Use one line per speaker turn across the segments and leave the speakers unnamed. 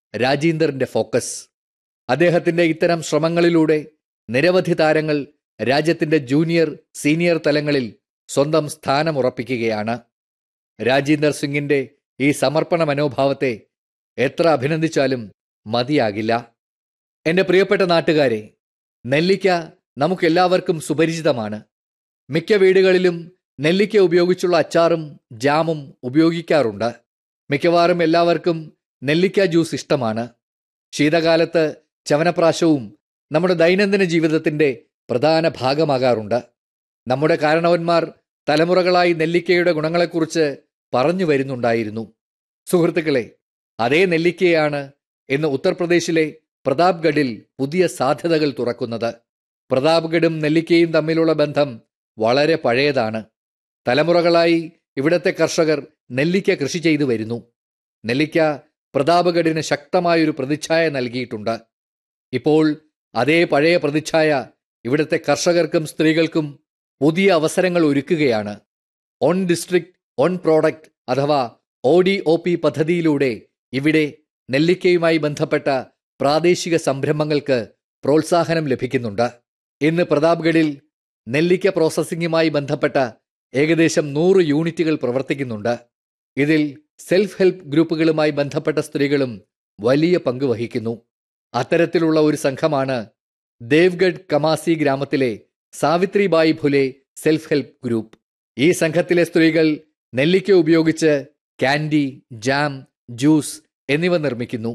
രാജീന്ദറിന്റെ focus അദ്ദേഹത്തിന്റെ ഇത്തരം ശ്രമങ്ങളിലൂടെ നിരവധി താരങ്ങൾ രാജ്യത്തിന്റെ ജൂനിയർ സീനിയർ തലങ്ങളിൽ സ്വന്തം സ്ഥാനമുറപ്പിക്കുകയാണ് രാജീന്ദർ സിംഗിന്റെ ഈ സമർപ്പണ മനോഭാവത്തെ എത്ര അഭിനന്ദിച്ചാലും മതിയാകില്ല എന്റെ പ്രിയപ്പെട്ട നാട്ടുകാരെ നെല്ലിക്ക നമുക്കെല്ലാവർക്കും സുപരിചിതമാണ് മിക്ക വീടുകളിലും നെല്ലിക്ക ഉപയോഗിച്ചുള്ള അച്ചാറും ജാമും ഉപയോഗിക്കാറുണ്ട് മിക്കവാറും എല്ലാവർക്കും നെല്ലിക്ക ജ്യൂസ് ഇഷ്ടമാണ് ശീതകാലത്ത് ചവനപ്രാശവും നമ്മുടെ ദൈനംദിന ജീവിതത്തിന്റെ പ്രധാന ഭാഗമാകാറുണ്ട് നമ്മുടെ കാരണവന്മാർ തലമുറകളായി നെല്ലിക്കയുടെ ഗുണങ്ങളെക്കുറിച്ച് പറഞ്ഞു വരുന്നുണ്ടായിരുന്നു സുഹൃത്തുക്കളെ അതേ നെല്ലിക്കയാണ് ഇന്ന് ഉത്തർപ്രദേശിലെ പ്രതാപ്ഗഡിൽ പുതിയ സാധ്യതകൾ തുറക്കുന്നത് പ്രതാപ്ഗഡും നെല്ലിക്കയും തമ്മിലുള്ള ബന്ധം വളരെ പഴയതാണ് തലമുറകളായി ഇവിടത്തെ കർഷകർ നെല്ലിക്ക കൃഷി ചെയ്തു വരുന്നു നെല്ലിക്ക പ്രതാപഗഡിന് ശക്തമായൊരു പ്രതിച്ഛായ നൽകിയിട്ടുണ്ട് ഇപ്പോൾ അതേ പഴയ പ്രതിച്ഛായ ഇവിടുത്തെ കർഷകർക്കും സ്ത്രീകൾക്കും പുതിയ അവസരങ്ങൾ ഒരുക്കുകയാണ് ഓൺ ഡിസ്ട്രിക്ട് ഓൺ പ്രോഡക്റ്റ് അഥവാ ഒ ഡി ഒ പി പദ്ധതിയിലൂടെ ഇവിടെ നെല്ലിക്കയുമായി ബന്ധപ്പെട്ട പ്രാദേശിക സംരംഭങ്ങൾക്ക് പ്രോത്സാഹനം ലഭിക്കുന്നുണ്ട് ഇന്ന് പ്രതാപ്ഗഡിൽ നെല്ലിക്ക പ്രോസസ്സിംഗുമായി ബന്ധപ്പെട്ട ഏകദേശം നൂറ് യൂണിറ്റുകൾ പ്രവർത്തിക്കുന്നുണ്ട് ഇതിൽ സെൽഫ് ഹെൽപ്പ് ഗ്രൂപ്പുകളുമായി ബന്ധപ്പെട്ട സ്ത്രീകളും വലിയ പങ്ക് വഹിക്കുന്നു അത്തരത്തിലുള്ള ഒരു സംഘമാണ് ദേവ്ഗഡ് കമാസി ഗ്രാമത്തിലെ Savitribai Phule self help group ഈ സംഘത്തിലെ സ്ത്രീകൾ നെല്ലിക്ക ഉപയോഗിച്ച് കാൻഡി ജാം ജ്യൂസ് എന്നിവ നിർമ്മിക്കുന്നു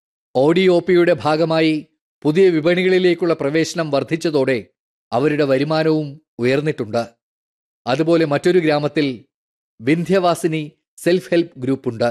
ഒ ഡി ഒ പിയുടെ ഭാഗമായി പുതിയ വിപണികളിലേക്കുള്ള പ്രവേശനം വർദ്ധിച്ചതോടെ അവരുടെ വരുമാനവും ഉയർന്നിട്ടുണ്ട് അതുപോലെ മറ്റൊരു ഗ്രാമത്തിൽ വിന്ധ്യവാസിനി സെൽഫ് ഹെൽപ്പ് ഗ്രൂപ്പുണ്ട്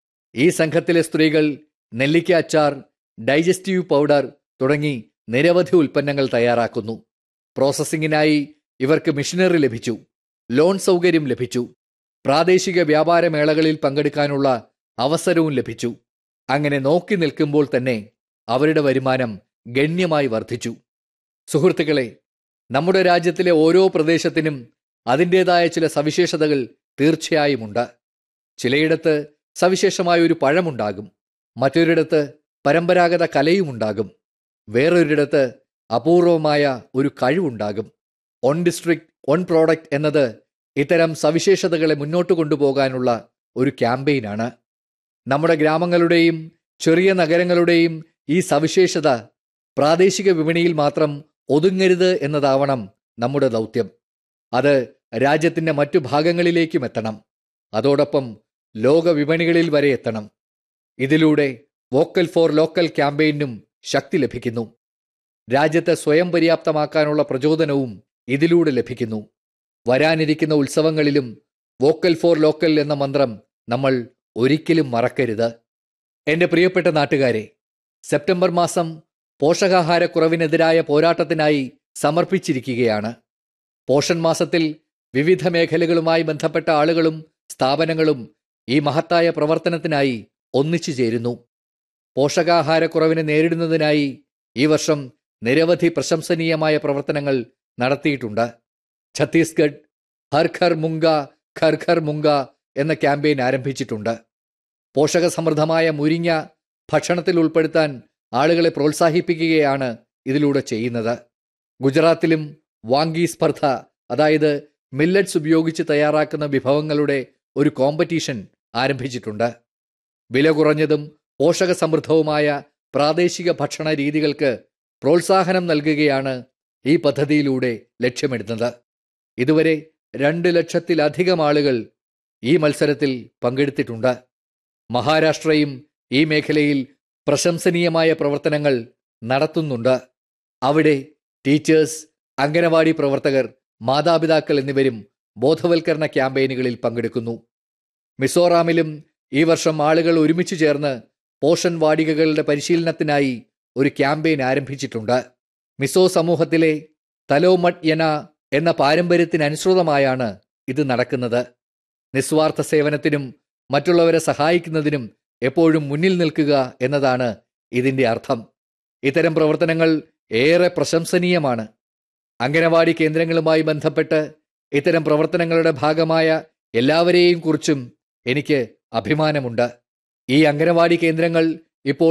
ഈ സംഘത്തിലെ സ്ത്രീകൾ നെല്ലിക്ക അച്ചാർ ഡൈജസ്റ്റീവ് പൗഡർ തുടങ്ങി നിരവധി ഉൽപ്പന്നങ്ങൾ തയ്യാറാക്കുന്നു പ്രോസസ്സിംഗിനായി ഇവർക്ക് മിഷനറി ലഭിച്ചു ലോൺ സൗകര്യം ലഭിച്ചു പ്രാദേശിക വ്യാപാര മേളകളിൽ പങ്കെടുക്കാനുള്ള അവസരവും ലഭിച്ചു അങ്ങനെ നോക്കി നിൽക്കുമ്പോൾ തന്നെ അവരുടെ വരുമാനം ഗണ്യമായി വർദ്ധിച്ചു സുഹൃത്തുക്കളെ നമ്മുടെ രാജ്യത്തിലെ ഓരോ പ്രദേശത്തിനും അതിൻ്റെതായ ചില സവിശേഷതകൾ തീർച്ചയായുമുണ്ട് ചിലയിടത്ത് സവിശേഷമായ ഒരു പഴമുണ്ടാകും മറ്റൊരിടത്ത് പരമ്പരാഗത കലയുമുണ്ടാകും വേറൊരിടത്ത് അപൂർവമായ ഒരു കഴിവുണ്ടാകും ഓൺ ഡിസ്ട്രിക്ട് ഓൺ പ്രോഡക്റ്റ് എന്നത് ഇത്തരം സവിശേഷതകളെ മുന്നോട്ട് കൊണ്ടുപോകാനുള്ള ഒരു ക്യാമ്പയിനാണ് നമ്മുടെ ഗ്രാമങ്ങളുടെയും ചെറിയ നഗരങ്ങളുടെയും ഈ സവിശേഷത പ്രാദേശിക വിപണിയിൽ മാത്രം ഒതുങ്ങരുത് എന്നതാവണം നമ്മുടെ ദൗത്യം അത് രാജ്യത്തിന്റെ മറ്റു ഭാഗങ്ങളിലേക്കും എത്തണം അതോടൊപ്പം ലോക വിപണികളിൽ വരെ എത്തണം ഇതിലൂടെ വോക്കൽ ഫോർ ലോക്കൽ ക്യാമ്പയിനും ശക്തി ലഭിക്കുന്നു രാജ്യത്തെ സ്വയം പര്യാപ്തമാക്കാനുള്ള പ്രചോദനവും ഇതിലൂടെ ലഭിക്കുന്നു വരാനിരിക്കുന്ന ഉത്സവങ്ങളിലും വോക്കൽ ഫോർ ലോക്കൽ എന്ന മന്ത്രം നമ്മൾ ഒരിക്കലും മറക്കരുത് എന്റെ പ്രിയപ്പെട്ട നാട്ടുകാരെ സെപ്റ്റംബർ മാസം പോഷകാഹാരക്കുറവിനെതിരായ പോരാട്ടത്തിനായി സമർപ്പിച്ചിരിക്കുകയാണ് പോഷൻ മാസത്തിൽ വിവിധ മേഖലകളുമായി ബന്ധപ്പെട്ട ആളുകളും സ്ഥാപനങ്ങളും ഈ മഹത്തായ പ്രവർത്തനത്തിനായി ഒന്നിച്ചു ചേരുന്നു പോഷകാഹാരക്കുറവിനെ നേരിടുന്നതിനായി ഈ വർഷം നിരവധി പ്രശംസനീയമായ പ്രവർത്തനങ്ങൾ നടത്തിയിട്ടുണ്ട് ഛത്തീസ്ഗഡ് ഹർ ഘർ മുങ്ക ഘർ ഘർ മുങ്ക എന്ന ക്യാമ്പയിൻ ആരംഭിച്ചിട്ടുണ്ട് പോഷകസമൃദ്ധമായ മുരിങ്ങ ഭക്ഷണത്തിൽ ഉൾപ്പെടുത്താൻ ആളുകളെ പ്രോത്സാഹിപ്പിക്കുകയാണ് ഇതിലൂടെ ചെയ്യുന്നത് ഗുജറാത്തിലും വാങ്കി സ്പർദ്ധ അതായത് മില്ലറ്റ്സ് ഉപയോഗിച്ച് തയ്യാറാക്കുന്ന വിഭവങ്ങളുടെ ഒരു കോമ്പറ്റീഷൻ ആരംഭിച്ചിട്ടുണ്ട് വില കുറഞ്ഞതും പോഷകസമൃദ്ധവുമായ പ്രാദേശിക ഭക്ഷണ രീതികൾക്ക് പ്രോത്സാഹനം നൽകുകയാണ് ഈ പദ്ധതിയിലൂടെ ലക്ഷ്യമിടുന്നത് ഇതുവരെ രണ്ട് ലക്ഷത്തിലധികം ആളുകൾ ഈ മത്സരത്തിൽ പങ്കെടുത്തിട്ടുണ്ട് മഹാരാഷ്ട്രയും ഈ മേഖലയിൽ പ്രശംസനീയമായ പ്രവർത്തനങ്ങൾ നടത്തുന്നുണ്ട് അവിടെ ടീച്ചേഴ്സ് അംഗനവാടി പ്രവർത്തകർ മാതാപിതാക്കൾ എന്നിവരും ബോധവൽക്കരണ ക്യാമ്പയിനുകളിൽ പങ്കെടുക്കുന്നു മിസോറാമിലും ഈ വർഷം ആളുകൾ ഒരുമിച്ച് ചേർന്ന് പോഷൻ വാടികകളുടെ പരിശീലനത്തിനായി ഒരു ക്യാമ്പയിൻ ആരംഭിച്ചിട്ടുണ്ട് മിസോ സമൂഹത്തിലെ തലോമട്ട് യന എന്ന പാരമ്പര്യത്തിനനുസൃതമായാണ് ഇത് നടക്കുന്നത് നിസ്വാർത്ഥ സേവനത്തിനും മറ്റുള്ളവരെ സഹായിക്കുന്നതിനും എപ്പോഴും മുന്നിൽ നിൽക്കുക എന്നതാണ് ഇതിന്റെ അർത്ഥം ഇത്തരം പ്രവർത്തനങ്ങൾ ഏറെ പ്രശംസനീയമാണ് അംഗനവാടി കേന്ദ്രങ്ങളുമായി ബന്ധപ്പെട്ട് ഇത്തരം പ്രവർത്തനങ്ങളുടെ ഭാഗമായ എല്ലാവരെയും കുറിച്ചും എനിക്ക് അഭിമാനമുണ്ട് ഈ അംഗനവാടി കേന്ദ്രങ്ങൾ ഇപ്പോൾ